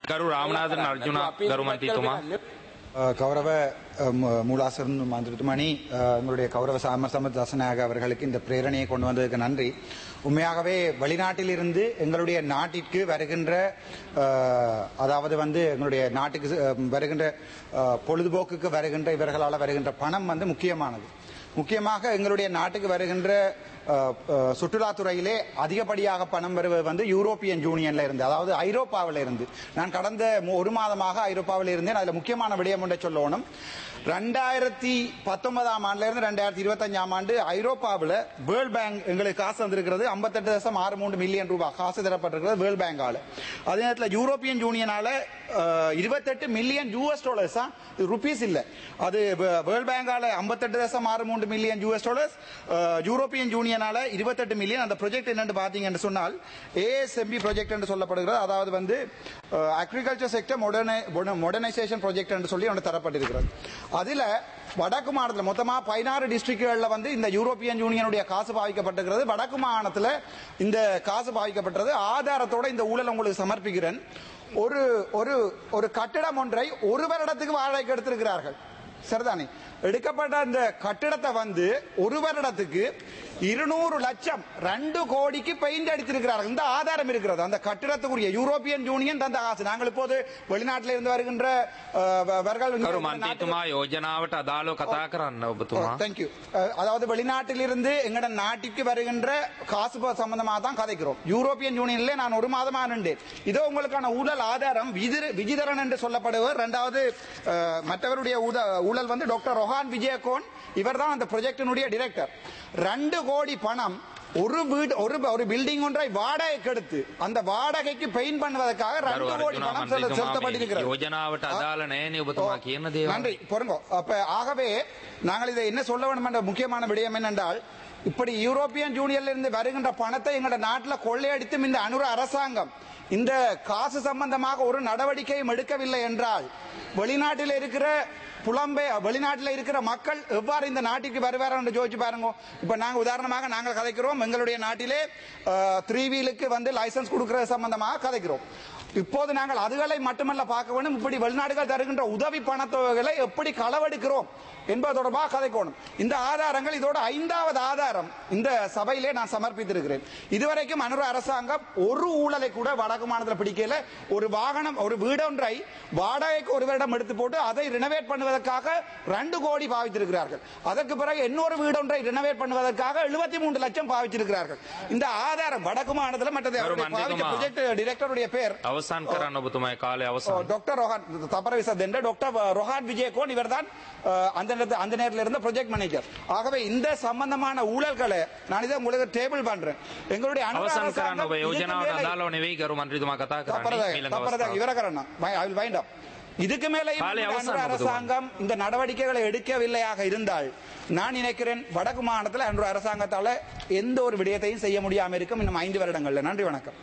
ගරු රාමනාදන් අර්ජුන ගරු මන්ත්‍රීතුමා அஹ் கௌரவ அஹ், மு- மூலாசரன் மந்திரித்துமணி அஹ், எங்களுடைய கௌரவ சாமர் சமத் தசநாயக அவர்களுக்கு இந்த பிரேரணையை கொண்டு வந்ததுக்கு நன்றி உண்மையாகவே வெளிநாட்டிலிருந்து எங்களுடைய நாட்டிற்கு வருகின்ற அஹ், அதாவது வந்து எங்களுடைய நாட்டுக்கு அஹ், வருகின்ற அஹ், பொழுதுபோக்குக்கு வருகின்ற இவர்களால் வருகின்ற பணம் வந்து முக்கியமானது முக்கியமாக எங்களுடைய நாட்டுக்கு வருகின்ற அஹ், அஹ், சுற்றுலாத்துறையிலே அதிகப்படியாக பணம் வருவது வந்து யூரோப்பியன் யூனியன்ல இருந்து அதாவது ஐரோப்பாவில இருந்து நான் கடந்த மு- ஒரு மாதமாக ஐரோப்பாவில் இருந்தேன் அதுல முக்கியமான விடயம் ஒன்றை சொல்லணும் ரெண்டாயிரத்தி பத்தொன்பதாம் ஆண்டுல இருந்து ரெண்டாயிரத்தி இருபத்தஞ்சாம் ஆண்டு ஐரோப்பாவில் வேர்ல்ட் பேங்க் எங்களுக்கு காசு வந்திருக்கிறது ஐம்பத்தெட்டு தசம் ஆறு மூன்று மில்லியன் ரூபாய் காசு தரப்பட்டிருக்கிறது வேர்ல்ட் பேங்கால அதே நேரத்தில் யூரோப்பியன் யூனியனால இருபத்தெட்டு மில்லியன் யூஎஸ் டாலர்ஸ் ருபீஸ் இல்ல அது வேர்ல்ட் பேங்கால ஐம்பத்தெட்டு தசம் ஆறு மூன்று மில்லியன் யூஎஸ் டாலர்ஸ் யூரோப்பியன் யூனியனால இருபத்தெட்டு மில்லியன் அந்த ப்ராஜெக்ட் என்னன்னு பாத்தீங்கன்னு சொன்னால் ஏஎஸ்எம்பி ப்ராஜெக்ட் என்று சொல்லப்படுகிறது அதாவது வந்து அக்ரிகல்ச்சர் செக்டர் மாடர்னைசேஷன் ப்ராஜெக்ட் என்று சொல்லி ஒன்று தரப்பட்டிருக்கிறது அதுல வடக்கு மாநிலத்தில் மொத்தமா பதினாறு டிஸ்ட்ரிக்ட்கள்ல வந்து இந்த யூரோப்பியன் யூனியனுடைய காசு பாவிக்கப்பட்டிருக்கிறது வடக்கு மாநிலத்தில் இந்த காசு பாவிக்கப்பட்டது ஆதாரத்தோட இந்த ஊழல் உங்களுக்கு சமர்ப்பிக்கிறேன் ஒரு ஒரு ஒரு கட்டிடம் ஒன்றை ஒரு வருடத்துக்கு வாடகைக்கு எடுத்திருக்கிறார்கள் சரிதானே எடுக்கப்பட்ட அந்த கட்டிடத்தை வந்து ஒரு வருடத்துக்கு இருநூறு லட்சம் ரெண்டு கோடிக்கு பெயிண்ட் அடித்திருக்கிறார்கள் இந்த ஆதாரம் இருக்கிறது அந்த கட்டிடத்துக்குரிய யூரோப்பியன் யூனியன் தந்த காசு நாங்கள் இப்போது வெளிநாட்டில் இருந்து வருகின்ற அஹ், வர்கள் இங்கே ගරු நாட்டுக்கு- මන්ත්‍රීතුමා යෝජනාවට අදාළව කතා කරන්න ඔබතුමා தேங்க்யூ அதாவது வெளிநாட்டிலிருந்து எங்கட நாட்டிற்கு வருகின்ற காசு ப- சம்பந்தமா தான் கதைக்கிறோம் யூரோப்பியன் யூனியன்ல நான் ஒரு மாதமா நின்றேன் இதோ உங்களுக்கான ஊழல் ஆதாரம் விதிர- விஜிதரன் என்று சொல்லப்படுவர் இரண்டாவது அஹ், மற்றவருடைய ஊத- ஊழல் வந்து டாக்டர் ரொஹான் விஜயகோன் இவர் தான் அந்த ப்ரொஜெக்டினுடைய டிரெக்டர் ரெண்டு கோடி பணம் ஒரு வீடு ஒரு ஒரு பில்டிங் ஒன்றை வாடகைக்கு எடுத்து அந்த வாடகைக்கு பெயிண்ட் பண்ணுவதற்காக ගරු ரெண்டு கோடி අර්ජුන பணம் செலுத்த- මන්ත්‍රීතුමා මේ செலுத்தப்பட்டிருக்கிறது යෝජනාවට අදාළ නෑනේ ඔබතුමා කියන දේවල් நன்றி பொறுங்கோ அப்ப ஆகவே நாங்கள் இதை என்ன சொல்ல வேண்டும் என்ற முக்கியமான விடயம் என்னென்றால் இப்படி யூரோப்பியன் யூனியன்ல இருந்து வருகின்ற பணத்தை எங்களோட நாட்டில் கொள்ளையடித்தும் இந்த அனுர அரசாங்கம் இந்த காசு சம்பந்தமாக ஒரு நடவடிக்கையும் எடுக்கவில்லை என்றால் வெளிநாட்டில் இருக்கிற புலம்பெ வெளிநாட்டில் இருக்கிற மக்கள் எவ்வாறு இந்த நாட்டுக்கு வருவார் என்று யோசிச்சு பாருங்க இப்ப நாங்க உதாரணமாக நாங்கள் கதைக்கிறோம் எங்களுடைய நாட்டிலே த்ரீ வீலுக்கு வந்து லைசன்ஸ் கொடுக்கிறது சம்பந்தமாக கதைக்கிறோம் இப்போது நாங்கள் அதுகளை மட்டுமல்ல பார்க்க வேண்டும் இப்படி வெளிநாடுகள் தருகின்ற உதவி பணத்தொகைகளை எப்படி களவெடுக்கிறோம் என்பது தொடர்பாக கதைக்கணும் இந்த ஆதாரங்கள் இதோட ஐந்தாவது ஆதாரம் இந்த சபையிலே நான் சமர்ப்பித்திருக்கிறேன் இதுவரைக்கும் அனுர அரசாங்கம் ஒரு ஊழலை கூட வடக்கு மாநிலத்தில் பிடிக்கல ஒரு வாகனம் ஒரு வீடொன்றை வாடகைக்கு ஒரு வருடம் எடுத்து போட்டு அதை ரினோவேட் பண்ணுவதற்காக ரெண்டு கோடி பாவித்திருக்கிறார்கள் அதற்கு பிறகு இன்னொரு வீடொன்றை ரினோவேட் பண்ணுவதற்காக எழுபத்தி மூன்று லட்சம் பாவிச்சிருக்கிறார்கள் இந்த ஆதாரம் வடக்கு மாநிலத்தில் மற்றது கரு அவருடைய பாவித்த மந்திரிතුமா. ப்ரொஜெக்ட் டிரெக்டருடைய பேர் අවසන් කරන්න ඔබතුමායි කාලය අවසන් டாக்டர் ரோஹான் தப்பரவிச தென்ற டாக்டர் ரோஹான் விஜயகோன் இவர்தான் அஹ், அந்த நேரத்து- அந்த நேரத்தில் இருந்த ப்ராஜெக்ட் மேனேஜர் ஆகவே இந்த சம்பந்தமான ஊழல்களை நான் இதை உங்களுக்கு டேபிள் பண்றேன் எங்களுடைய அனுர අවසන් කරන්න அரசாங்கம் ඔබ இதுக்கு යෝජනාවට மேலே- අදාළව නෙවෙයි ගරු මන්ත්‍රීතුමා කතා කරන්නේ தப்பறதாக ඊළඟ தப்பறதாக අවස්ථාව. இவரகரண்ணா ஐ வில் வைண்ட் அப் இதுக்கு மேலே காலை அவசரம் அனுர படுத்துவாங்க. அரசாங்கம் இந்த நடவடிக்கைகளை எடுக்கவில்லையாக இருந்தால் நான் நினைக்கிறேன் வடக்கு மாநிலத்தில் அன்று அரசாங்கத்தால எந்த ஒரு விடயத்தையும் செய்ய முடியாம இருக்கும் இன்னும் ஐந்து வருடங்கள்ல நன்றி வணக்கம்